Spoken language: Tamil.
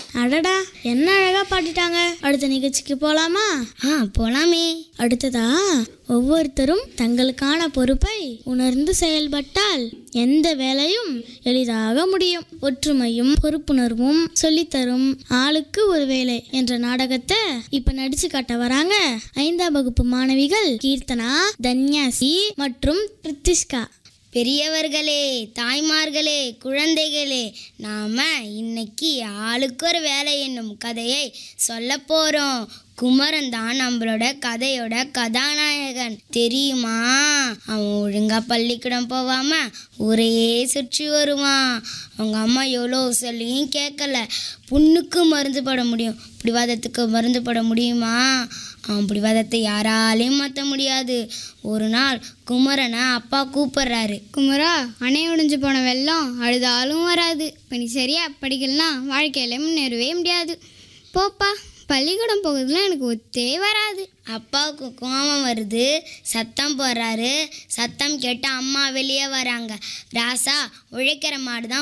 அடடா என்ன அழகா பாடிட்டாங்க அடுத்த நிகழ்ச்சிக்கு போலாமா ஆ போலாமே அடுத்ததா ஒவ்வொருத்தரும் தங்களுக்கான பொறுப்பை உணர்ந்து செயல்பட்டால் எந்த வேலையும் எளிதாக முடியும் ஒற்றுமையும் பொறுப்புணர்வும் சொல்லித்தரும் ஆளுக்கு ஒரு வேலை என்ற நாடகத்தை இப்ப நடிச்சு காட்ட வராங்க ஐந்தாம் வகுப்பு மாணவிகள் கீர்த்தனா தன்யாசி மற்றும் பிரித்திஷ்கா பெரியவர்களே தாய்மார்களே குழந்தைகளே நாம இன்னைக்கு ஆளுக்கு ஒரு வேலை என்னும் கதையை சொல்ல போறோம் குமரன் தான் நம்மளோட கதையோட கதாநாயகன் தெரியுமா அவன் ஒழுங்கா பள்ளிக்கூடம் போவாம ஊரையே சுற்றி வருவான் அவங்க அம்மா எவ்வளோ சொல்லியும் கேட்கல புண்ணுக்கு மருந்து போட முடியும் பிடிவாதத்துக்கு மருந்து போட முடியுமா அவன் பிடிவாதத்தை யாராலையும் மாற்ற முடியாது ஒரு நாள் குமரனை அப்பா கூப்பிடுறாரு குமரா அணை உடைஞ்சு போன வெள்ளம் அழுதாலும் வராது இப்போ நீ சரியா படிக்கலாம் வாழ்க்கையில முன்னேறவே முடியாது போப்பா பள்ளிக்கூடம் போகிறதுலாம் எனக்கு ஒத்தே வராது அப்பாவுக்கு கோபம் வருது சத்தம் போடுறாரு சத்தம் கேட்டு அம்மா வெளியே வராங்க ராசா உழைக்கிற மாடு தான்